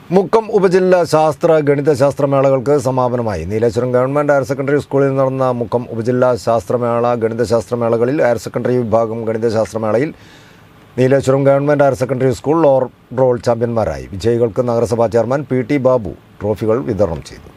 മുക്കം ഉപജില്ല ശാസ്ത്ര ഗണിതശാസ്ത്ര മേളകൾക്ക് സമാപനമായി നീലേശ്വരം ഗവൺമെൻറ് ഹയർ സെക്കൻഡറി സ്കൂളിൽ നടന്ന മുക്കം ഉപജില്ല ശാസ്ത്രമേള ഗണിതശാസ്ത്ര മേളകളിൽ ഹയർ സെക്കൻഡറി വിഭാഗം ഗണിതശാസ്ത്ര മേളയിൽ Nileshwaram government higher secondary school overall ചാമ്പ്യന്മാരായി വിജയികൾക്ക് നഗരസഭാ ചെയർമാൻ പി ടി ബാബു ട്രോഫികൾ വിതരണം ചെയ്തു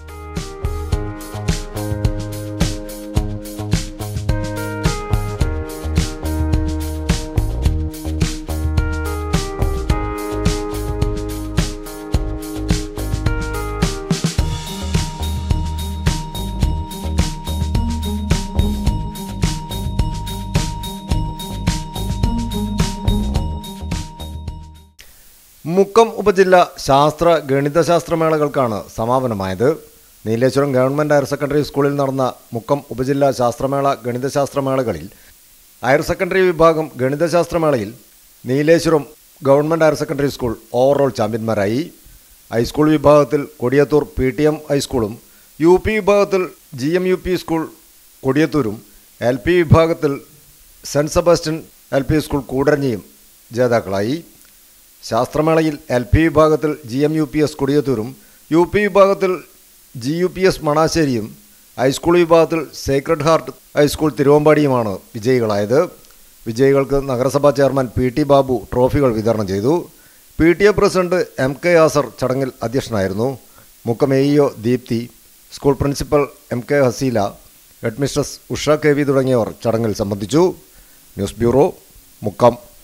മുക്കം ഉപജില്ല ശാസ്ത്ര ഗണിതശാസ്ത്ര മേളകൾക്കാണ് സമാപനമായത് നീലേശ്വരം ഗവൺമെൻറ് ഹയർ സെക്കൻഡറി സ്കൂളിൽ നടന്ന മുക്കം ഉപജില്ല ശാസ്ത്രമേള ഗണിതശാസ്ത്ര മേളകളിൽ ഹയർ സെക്കൻഡറി വിഭാഗം ഗണിതശാസ്ത്ര മേളയിൽ Nileshwaram government higher secondary school overall ചാമ്പ്യന്മാരായി ഹൈസ്കൂൾ വിഭാഗത്തിൽ കൊടിയത്തൂർ പി ടി എം ഹൈസ്കൂളും യു പി വിഭാഗത്തിൽ G M U P school കൊടിയത്തൂരും എൽ പി വിഭാഗത്തിൽ saint Sebastian L P school കൂടരഞ്ഞിയും ജേതാക്കളായി ശാസ്ത്രമേളയിൽ എൽ പി വിഭാഗത്തിൽ G M U P S കൊടിയത്തൂരും യു പി വിഭാഗത്തിൽ ജി യു പി എസ് മണാശ്ശേരിയും ഹൈസ്കൂൾ വിഭാഗത്തിൽ സേക്രഡ് ഹാർട്ട് ഹൈസ്കൂൾ തിരുവമ്പാടിയുമാണ് വിജയികളായത് വിജയികൾക്ക് നഗരസഭാ ചെയർമാൻ പി ടി ബാബു ട്രോഫികൾ വിതരണം ചെയ്തു P T A president M K Yasar ചടങ്ങിൽ അധ്യക്ഷനായിരുന്നു Mukkam A EO Deepthi school principal M K Haseela headmistress Usha K V തുടങ്ങിയവർ ചടങ്ങിൽ സംബന്ധിച്ചു ന്യൂസ് ബ്യൂറോ മുക്കം